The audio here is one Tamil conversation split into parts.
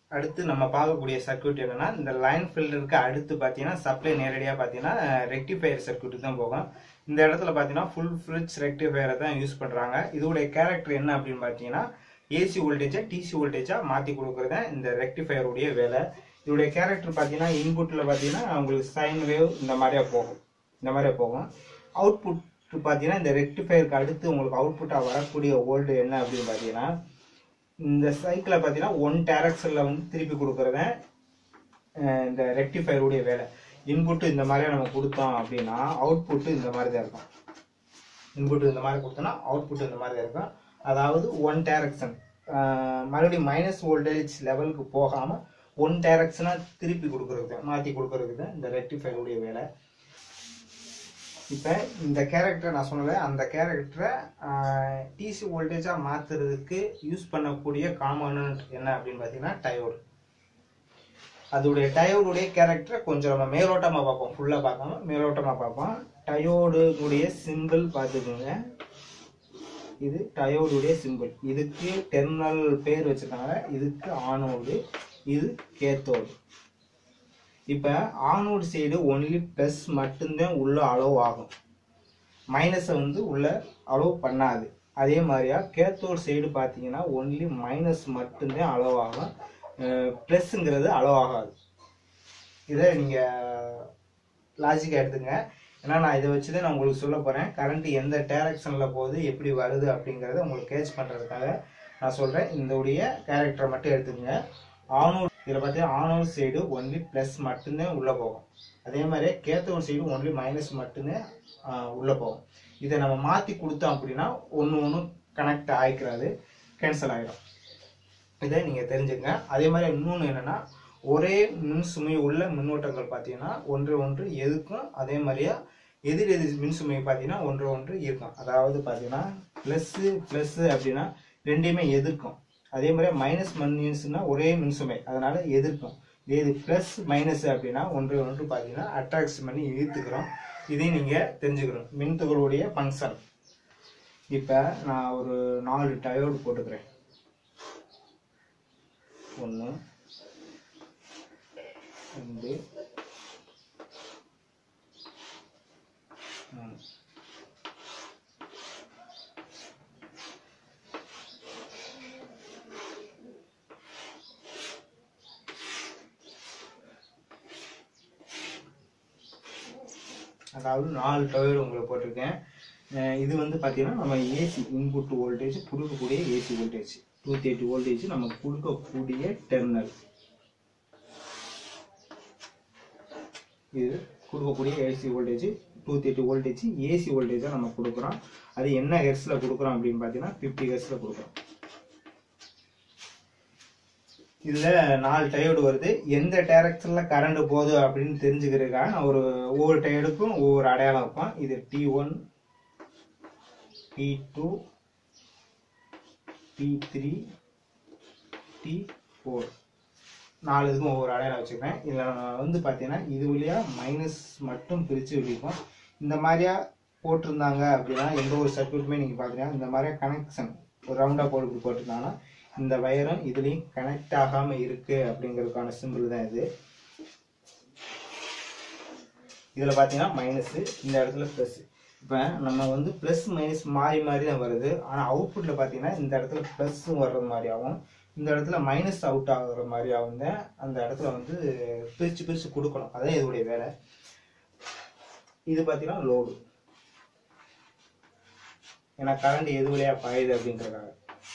அடுத்து நம்ம பார்க்கக்கூடிய சர்க்யூட் என்னன்னா இந்த லைன் ஃபில்டருக்கு அடுத்து பார்த்தீங்கன்னா சப்ளை நேரடியாக பார்த்தீங்கன்னா ரெக்டிஃபயர் சர்க்யூட் தான் போகும் இந்த இடத்துல பார்த்தீங்கன்னா ஃபுல் ஃபிரிட்ஜ் ரெக்டிஃபயரை தான் யூஸ் பண்ணுறாங்க இதோடைய கேரக்டர் என்ன அப்படின்னு பார்த்தீங்கன்னா ஏசி வோல்டேஜை டிசி வோல்டேஜாக மாற்றி கொடுக்குறது தான் இந்த ரெக்டிஃபயருடைய வேலை இதோடைய கேரக்டர் பார்த்தீங்கன்னா இன்புட்டில் பார்த்தீங்கன்னா உங்களுக்கு சைன் வேவ் இந்த மாதிரியா போகும் இந்த மாதிரியா போகும் அவுட்புட் பார்த்தீங்கன்னா இந்த ரெக்டிஃபயருக்கு அடுத்து உங்களுக்கு அவுட்புட்டாக வரக்கூடிய வோல்ட் என்ன அப்படின்னு பார்த்தீங்கன்னா இந்த சைக்கிளை பார்த்தீங்கன்னா ஒன் டேரக்ஷனில் வந்து திருப்பி கொடுக்குறத இந்த ரெக்டிஃபயருடைய வேலை இன்புட்டு இந்த மாதிரியா நம்ம கொடுத்தோம் அப்படின்னா அவுட்புட்டு இந்த மாதிரி தான் இருக்கும் இன்புட் இந்த மாதிரி கொடுத்தோம்னா அவுட்புட் இந்த மாதிரி தான் இருக்கும் அதாவது ஒன் டேரக்ஷன் மறுபடியும் மைனஸ் வோல்டேஜ் லெவலுக்கு போகாமல் ஒன் டேரக்ஷனாக திருப்பி கொடுக்குறது தான் மாற்றி கொடுக்குறது தான் இந்த ரெக்டிஃபயருடைய வேலை இப்போ இந்த கேரக்டரை நான் சொன்னல அந்த கேரக்டரை டிசி வோல்டேஜாக மாற்றுறதுக்கு யூஸ் பண்ணக்கூடிய காம்பனண்ட் என்ன அப்படின்னு பார்த்தீங்கன்னா டயோடு அதோடைய டயோடுடைய கேரக்டரை கொஞ்சம் நம்ம மேலோட்டமாக பார்ப்போம் ஃபுல்லாக பார்க்காம மேலோட்டமாக பார்ப்போம் டயோடுடைய சிம்பிள் பார்த்துக்கோங்க இது டயோடுடைய சிம்பிள் இதுக்கு டெர்மினல் பேர் வச்சிருக்காங்க இதுக்கு ஆனோடு இது கேத்தோடு இப்போ ஆனோடு சைடு ஒன்லி ப்ளஸ் மட்டும்தான் உள்ள அலோவ் ஆகும் மைனஸை வந்து உள்ள அலோவ் பண்ணாது அதே மாதிரியா கேத்தோடு சைடு பார்த்தீங்கன்னா ஒன்லி மைனஸ் மட்டும்தான் அலோவ் ஆகும் ப்ளஸ்ஸுங்கிறது அலோவ் ஆகாது இதை நீங்கள் லாஜிக்காக எடுத்துங்க ஏன்னா நான் இதை வச்சு தான் நான் உங்களுக்கு சொல்ல போகிறேன் கரண்ட் எந்த டேரக்ஷனில் போகுது எப்படி வருது அப்படிங்கிறத உங்களுக்கு கேட்ச் பண்ணுறதுக்காக நான் சொல்கிறேன் இந்த உடைய கேரக்டரை மட்டும் எடுத்துக்கங்க ஆனோட் இதில் பார்த்தீங்கன்னா ஆனோட் சைடு ஒன்லி ப்ளஸ் மட்டும்தான் உள்ளே போகும் அதே மாதிரி கேத்தோட் சைடு ஒன்லி மைனஸ் மட்டும்தான் உள்ளே போகும் இதை நம்ம மாற்றி கொடுத்தோம் அப்படின்னா ஒன்று ஒன்று கனெக்ட் ஆகிக்கிறாது கேன்சல் ஆகிடும் இதை நீங்கள் தெரிஞ்சுங்க அதே மாதிரி இன்னொன்று என்னென்னா ஒரே மின் சுமை உள்ள மின்னோட்டங்கள் பார்த்தீங்கன்னா ஒன்று ஒன்று எதுக்கும் அதே மாதிரியா எதிர் எதிர் மின் சுமை பார்த்தீங்கன்னா ஒன்று ஒன்று இருக்கும் அதாவது பார்த்தீங்கன்னா ப்ளஸ்ஸு ப்ளஸ்ஸு அப்படின்னா ரெண்டையுமே எதிர்க்கும் அதே மாதிரி மைனஸ் மைனஸ்னா ஒரே மின்சுமை அதனால எதிர்க்கும் இது ப்ளஸ் மைனஸ் அப்படின்னா ஒன்று ஒன்று பார்த்தீங்கன்னா அட்ராக்ஷன் பண்ணி இழுத்துக்கிறோம் இதையும் நீங்கள் தெரிஞ்சுக்கணும் மின்துகளுடைய ஃபங்க்ஷன் இப்போ நான் ஒரு நாலு டயோடு போட்டுக்கிறேன் ஒன்று ரெண்டு மூணு அதாவது நாலு டயர் உங்களுக்கு போட்டிருக்கேன் அஹ் இது வந்து பார்த்தீங்கன்னா நம்ம ஏசி இன்புட் வோல்டேஜ் கொடுக்கக்கூடிய AC voltage two thirty voltage நம்ம கொடுக்கக்கூடிய டெர்மினல் இது கொடுக்கக்கூடிய AC voltage two thirty voltage AC வோல்டேஜாக நம்ம கொடுக்குறோம் அது என்ன ஹெர்ஸில் கொடுக்குறோம் அப்படின்னு பார்த்தீங்கன்னா ஃபிஃப்டி ஹெர்ஸில் கொடுக்குறோம் இதில் நாலு டயோடு வருது எந்த டைரக்ஷனில் கரண்ட் போகுது அப்படின்னு தெரிஞ்சுக்கிறதுக்காக நான் ஒரு ஒவ்வொரு டயோடுக்கும் ஒவ்வொரு அடையாளம் வைப்பேன் இது T one T two T three T four நாலு இதுக்கும் ஒவ்வொரு அடையாளம் வச்சுக்கிறேன் இதில் வந்து பார்த்தீங்கன்னா இது வழியாக மைனஸ் மட்டும் பிரித்து விழிப்போம் இந்த மாதிரியா போட்டிருந்தாங்க அப்படின்னா எந்த ஒரு சர்க்யூட்டுமே நீங்கள் பார்த்தீங்கன்னா இந்த மாதிரியா கனெக்ஷன் ஒரு ரவுண்டாக போட்டு போட்டிருந்தாங்கன்னா இந்த வயரும் இதுலேயும் கனெக்ட் ஆகாமல் இருக்கு அப்படிங்கிறதுக்கான சிம்பிள் தான் இது இதில் பார்த்தீங்கன்னா மைனஸு இந்த இடத்துல ப்ளஸ் இப்போ நம்ம வந்து ப்ளஸ் மைனஸ் மாறி மாறி தான் வருது ஆனால் அவுட்புட்டில் பார்த்தீங்கன்னா இந்த இடத்துல ப்ளஸ்ஸும் வர்றது மாதிரியாகவும் இந்த இடத்துல மைனஸ் அவுட் ஆகுற மாதிரியாகவும் தான் அந்த இடத்துல வந்து பிரித்து பிரித்து கொடுக்கணும் அதான் இதோடைய வேலை இது பார்த்தீங்கன்னா லோடு ஏன்னா கரண்ட் எது வழியா பாயுது அப்படின்றதுக்காக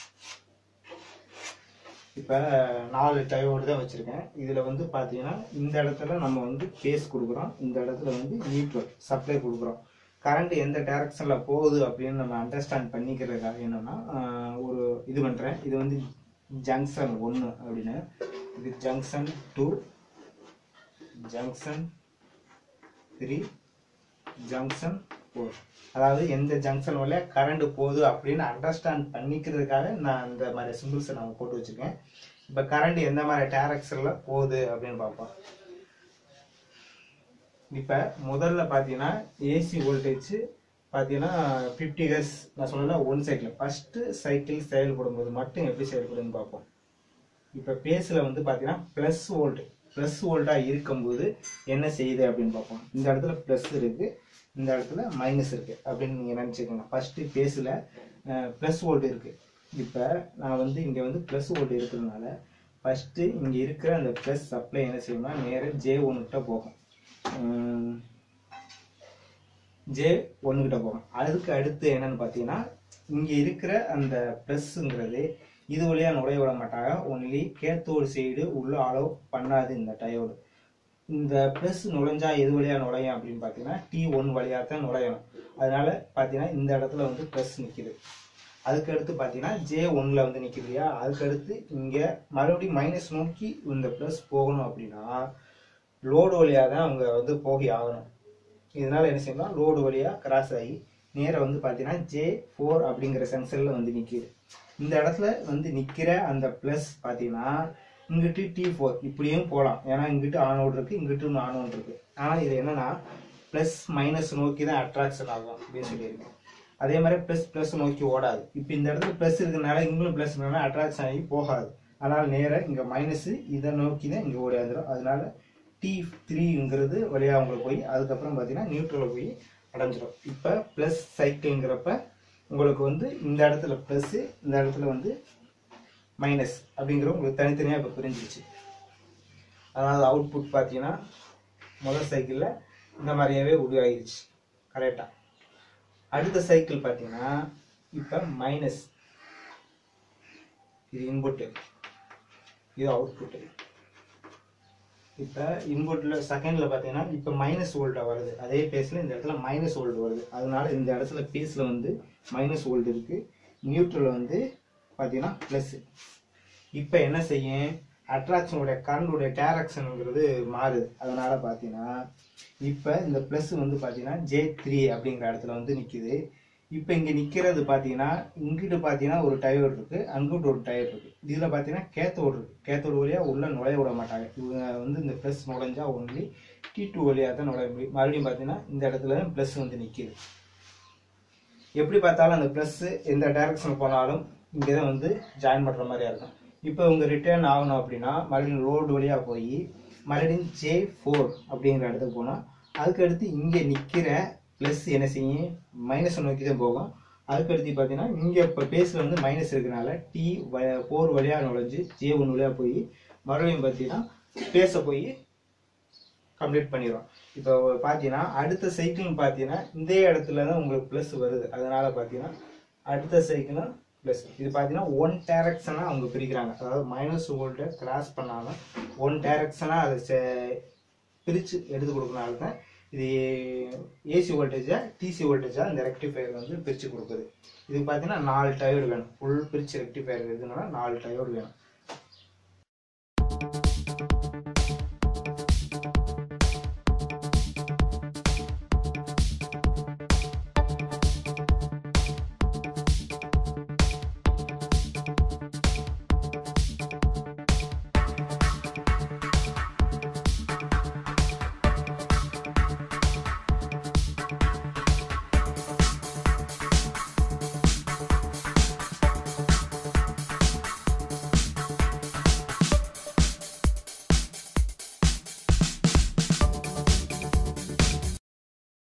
இப்போ நாலு டயோடு தான் வச்சுருக்கேன் இதில் வந்து பார்த்தீங்கன்னா இந்த இடத்துல நம்ம வந்து பேஸ் கொடுக்குறோம் இந்த இடத்துல வந்து நியூட்ரல் சப்ளை கொடுக்குறோம் கரண்ட் எந்த டைரக்ஷனில் போகுது அப்படின்னு நம்ம அண்டர்ஸ்டாண்ட் பண்ணிக்கிறதுக்காக என்னென்னா ஒரு இது பண்ணுறேன் இது வந்து ஜங்ஷன் ஒன்று அப்படின்னு இது junction two junction three junction four அதாவது எந்த ஜங்ஷன் வழியா கரண்ட் போகுது அப்படின்னு அண்டர்ஸ்டாண்ட் பண்ணிக்கிறதுக்காக நான் இந்த மாதிரி சிம்பிள்ஸை நான் போட்டு வச்சிருக்கேன் இப்போ கரண்ட் எந்த மாதிரி டேரக்ஷனில் போகுது அப்படின்னு பார்ப்போம் இப்போ முதல்ல பார்த்தீங்கன்னா ஏசி வோல்டேஜ் பார்த்தீங்கன்னா ஃபிஃப்டி ஹெர்ஸ் நான் சொல்லல ஒன் சைக்கிள் ஃபஸ்ட்டு சைக்கிள் செயல்படும் போது மட்டும் எப்படி செயல்படுதுன்னு பார்ப்போம் இப்போ பேஸில் வந்து பார்த்தீங்கன்னா ப்ளஸ் வோல்ட் ப்ளஸ் வோல்ட்டாக இருக்கும்போது என்ன செய்யுது அப்படின்னு பார்ப்போம் இந்த இடத்துல ப்ளஸ் இருக்குது இந்த இடத்துல மைனஸ் இருக்குது அப்படின்னு நீங்கள் நினச்சிக்கோங்க ஃபஸ்ட்டு பேஸில் ப்ளஸ் வோல்ட் இருக்குது இப்போ நான் வந்து இங்கே வந்து ப்ளஸ் வோல்ட் இருக்கிறதுனால ஃபஸ்ட்டு இங்கே இருக்கிற அந்த ப்ளஸ் சப்ளை என்ன செய்யணும்னா நேராக ஜே ஒன்றுகிட்ட போகும் ஜே ஒன்றுகிட்ட போகும் அதுக்கு அடுத்து என்னன்னு பார்த்தீங்கன்னா இங்கே இருக்கிற அந்த ப்ளஸ்ஸுங்கிறது இது வழியாக நுழைய விட மாட்டாங்க ஒன்லி கேத்தோடு சைடு உள்ள அலோவ் பண்ணாது இந்த டயோடு இந்த ப்ளஸ் நுழைஞ்சா எது வழியாக நுழையும் அப்படின்னு பார்த்தீங்கன்னா டி ஒன் வழியாக தான் நுழையணும் அதனால பார்த்தீங்கன்னா இந்த இடத்துல வந்து ப்ளஸ் நிற்கிது அதுக்கு அடுத்து பார்த்தீங்கன்னா ஜே ஒன்ல வந்து நிற்கிது இல்லையா அதுக்கு அடுத்து இங்கே மறுபடியும் மைனஸ் நோக்கி இந்த ப்ளஸ் போகணும் அப்படின்னா லோடு வழியாக தான் அவங்க வந்து போகி ஆகணும் இதனால என்ன செய்யணும் லோடு வழியாக கிராஸ் ஆகி நேரா வந்து பார்த்தீங்கன்னா ஜே ஃபோர் அப்படிங்கிற சென்சரில் வந்து நிற்கிது இந்த இடத்துல வந்து நிற்கிற அந்த ப்ளஸ் பார்த்தீங்கன்னா இங்கிட்டு டி ஃபோர் இப்படியும் போகலாம் ஏன்னா இங்கிட்டு ஆனோடு இருக்கு இங்கிட்டு ஆனோடு இருக்கு ஆனால் இது என்னன்னா ப்ளஸ் மைனஸ் நோக்கி தான் அட்ராக்ஷன் ஆகும் அப்படின்னு சொல்லியிருக்கேன் அதே மாதிரி ப்ளஸ் ப்ளஸ் நோக்கி ஓடாது இப்போ இந்த இடத்துல ப்ளஸ் இருக்கிறனால இங்களும் ப்ளஸ் இருக்கிறனால அட்ராக்ஷன் ஆகி போகாது அதனால் நேராக இங்கே மைனஸ் இதை நோக்கி தான் இங்கே ஓடியாந்துடும் அதனால டி த்ரீங்கிறது வழியாக உங்களுக்கு போய் அதுக்கப்புறம் பார்த்தீங்கன்னா நியூட்ரலில் போய் அடைஞ்சிடும் இப்போ ப்ளஸ் சைக்கிள்ங்கிறப்ப உங்களுக்கு வந்து இந்த இடத்துல ப்ளஸ்ஸு இந்த இடத்துல வந்து மைனஸ் அப்படிங்கிற உங்களுக்கு தனித்தனியாக இப்போ புரிஞ்சிச்சு அதாவது அவுட்புட் பார்த்தீங்கன்னா முதல் சைக்கிளில் இந்த மாதிரியாவே உருவாகிருச்சு கரெக்டாக அடுத்த சைக்கிள் பார்த்தீங்கன்னா இப்போ மைனஸ் இது இன்புட்டு இது அவுட்புட்டு இப்போ இன்புட்டில் செகண்டில் பார்த்தீங்கன்னா இப்போ மைனஸ் வோல்ட்டாக வருது அதே பேஸில் இந்த இடத்துல மைனஸ் வோல்ட் வருது அதனால இந்த இடத்துல பேஸில் வந்து மைனஸ் வோல்ட் இருக்குது நியூட்ரல் வந்து பார்த்தீங்கன்னா ப்ளஸ்ஸு இப்போ என்ன செய்யும் அட்ராக்ஷனுடைய கரண்டுடைய டேரக்ஷனுங்கிறது மாறுது அதனால பார்த்தீங்கன்னா இப்போ இந்த ப்ளஸ் வந்து பார்த்தீங்கன்னா ஜே த்ரீ அப்படிங்கிற இடத்துல வந்து நிற்கிது இப்போ இங்கே நிற்கிறது பார்த்தீங்கன்னா இங்கிட்டு பார்த்தீங்கன்னா ஒரு டயர் இருக்கு அங்கிட்டு ஒரு டயர் இருக்கு இதில் பார்த்தீங்கன்னா கேத்தோடு இருக்கு கேத்தோடு வழியாக உள்ள நுழைய விட மாட்டாங்க இவங்க வந்து இந்த ப்ளஸ் நுழைஞ்சா ஒன்லி டி டூ வழியாக தான் நுழைய முடியும் மறுபடியும் பார்த்தீங்கன்னா இந்த இடத்துல ப்ளஸ் வந்து நிற்கிது எப்படி பார்த்தாலும் அந்த ப்ளஸ் எந்த டைரக்ஷன் போனாலும் இங்கே தான் வந்து ஜாயின் பண்ணுற மாதிரியா இருக்கும் இப்போ உங்க ரிட்டர்ன் ஆகணும் அப்படின்னா மறுபடியும் ரோடு வழியாக போய் மறுபடியும் ஜே ஃபோர் அப்படிங்கிற இடத்துக்கு போனால் அதுக்கு அடுத்து இங்கே நிற்கிற ப்ளஸ் என்ன செய்யும் மைனஸ் நோக்கி தான் போகும் அதுக்கு அடுத்து பார்த்தீங்கன்னா இங்கே இப்போ பேஸில் வந்து மைனஸ் இருக்கனால டி ஃபோர் வழியாக நுழைஞ்சு ஜே ஒன் வழியாக போய் மறுபடியும் பார்த்தீங்கன்னா பேஸை போய் கம்ப்ளீட் பண்ணிடும் இப்போ பார்த்தீங்கன்னா அடுத்த சைக்கிள்னு பார்த்தீங்கன்னா இந்த இடத்துல தான் உங்களுக்கு ப்ளஸ் வருது அதனால பார்த்தீங்கன்னா அடுத்த சைக்கிளும் ப்ளஸ் இது பார்த்தீங்கன்னா ஒன் டேரக்ஷனாக அவங்க பிரிக்கிறாங்க அதாவது மைனஸ் வோல்ட்டை கிராஸ் பண்ணாமல் ஒன் டேரக்ஷனாக அதை செ- பிரித்து எடுத்து கொடுக்கறனால தான் இது ஏசி வோல்டேஜா டிசி வோல்டேஜா இந்த ரெக்டிஃபயர் வந்து பிரித்து கொடுக்குது இதுக்கு பார்த்தீங்கன்னா நாலு டயோடு வேணும் ஃபுல் பிரித்து ரெக்டிஃபயர் எதுனால நாலு டயோடு வேணும்